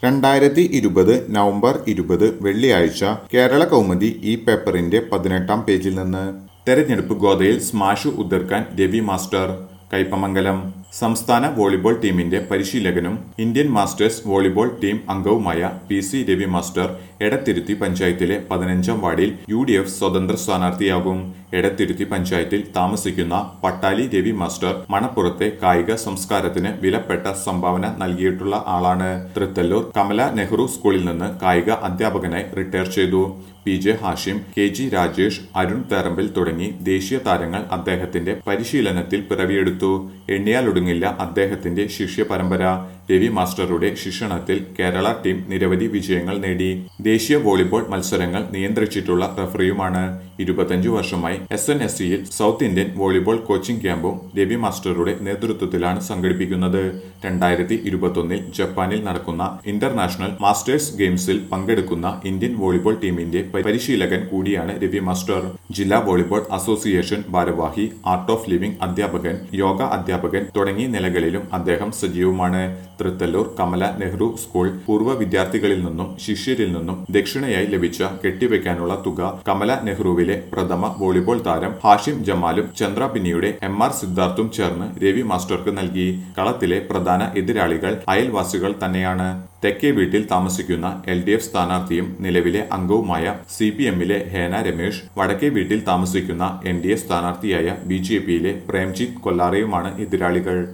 രണ്ടായിരത്തി ഇരുപത് നവംബർ ഇരുപത് വെള്ളിയാഴ്ച കേരള കൗമുദി ഈ പേപ്പറിന്റെ പതിനെട്ടാം പേജിൽ നിന്ന് തെരഞ്ഞെടുപ്പ് ഗോതയിൽ സ്മാഷ് ഉതിർക്കാൻ രവി മാസ്റ്റർ കൈപ്പമംഗലം സംസ്ഥാന വോളിബോൾ ടീമിന്റെ പരിശീലകനും ഇന്ത്യൻ മാസ്റ്റേഴ്സ് വോളിബോൾ ടീം അംഗവുമായ P C Ravi master Edathiruthi പഞ്ചായത്തിലെ പതിനഞ്ചാം വാർഡിൽ യു ഡി എഫ് സ്വതന്ത്ര സ്ഥാനാർത്ഥിയാകും എടത്തിരുത്തി പഞ്ചായത്തിൽ താമസിക്കുന്ന പട്ടാലി രവി മാസ്റ്റർ മണപ്പുറത്തെ കായിക സംസ്കാരത്തിന് വിലപ്പെട്ട സംഭാവന നൽകിയിട്ടുള്ള ആളാണ് തൃത്തല്ലൂർ കമല നെഹ്റു സ്കൂളിൽ നിന്ന് കായിക അധ്യാപകനായി റിട്ടയർ ചെയ്തു P J Hashim K G Rajesh Arun Therambil തുടങ്ങി ദേശീയ താരങ്ങൾ അദ്ദേഹത്തിന്റെ പരിശീലനത്തിൽ പിറവിയെടുത്തു എണ്ണിയാലൊടുങ്ങില്ല അദ്ദേഹത്തിന്റെ ശിഷ്യ പരമ്പര രവി മാസ്റ്ററുടെ ശിക്ഷണത്തിൽ കേരള ടീം നിരവധി വിജയങ്ങൾ നേടി ദേശീയ വോളിബോൾ മത്സരങ്ങൾ നിയന്ത്രിച്ചിട്ടുള്ള റഫറിയുമാണ് ഇരുപത്തഞ്ചു വർഷമായി എസ് എൻ എസ് സിയിൽ സൗത്ത് ഇന്ത്യൻ വോളിബോൾ കോച്ചിംഗ് ക്യാമ്പും രവി മാസ്റ്ററുടെ നേതൃത്വത്തിലാണ് സംഘടിപ്പിക്കുന്നത് രണ്ടായിരത്തി ഇരുപത്തൊന്നിൽ ജപ്പാനിൽ നടക്കുന്ന ഇന്റർനാഷണൽ മാസ്റ്റേഴ്സ് ഗെയിംസിൽ പങ്കെടുക്കുന്ന ഇന്ത്യൻ വോളിബോൾ ടീമിന്റെ പരിശീലകൻ കൂടിയാണ് രവി മാസ്റ്റർ ജില്ലാ വോളിബോൾ അസോസിയേഷൻ ഭാരവാഹി ആർട്ട് ഓഫ് ലിവിംഗ് അധ്യാപകൻ യോഗ അധ്യാപകൻ തുടങ്ങിയ നിലകളിലും അദ്ദേഹം സജീവമാണ് തൃത്തല്ലൂർ കമല നെഹ്റു സ്കൂൾ പൂർവ്വ വിദ്യാർത്ഥികളിൽ നിന്നും ശിഷ്യരിൽ നിന്നും ദക്ഷിണയായി ലഭിച്ച കെട്ടിവെക്കാനുള്ള തുക കമല നെഹ്റുവിലെ പ്രഥമ വോളിബോൾ താരം ഹാഷിം ജമാലും ചന്ദ്ര ബിന്നിയുടെ എം ആർ സിദ്ധാർത്ഥും ചേർന്ന് രവി മാസ്റ്റർക്ക് നൽകി കളത്തിലെ പ്രധാന എതിരാളികൾ അയൽവാസികൾ തന്നെയാണ് തെക്കേ വീട്ടിൽ താമസിക്കുന്ന എൽ ഡി എഫ് സ്ഥാനാർത്ഥിയും നിലവിലെ അംഗവുമായ സി പി എമ്മിലെ ഹേന രമേശ് വടക്കേ വീട്ടിൽ താമസിക്കുന്ന എൻ ഡി എ സ്ഥാനാർത്ഥിയായ ബി ജെ പിയിലെ പ്രേംജിത്ത് കൊല്ലാറയുമാണ് എതിരാളികൾ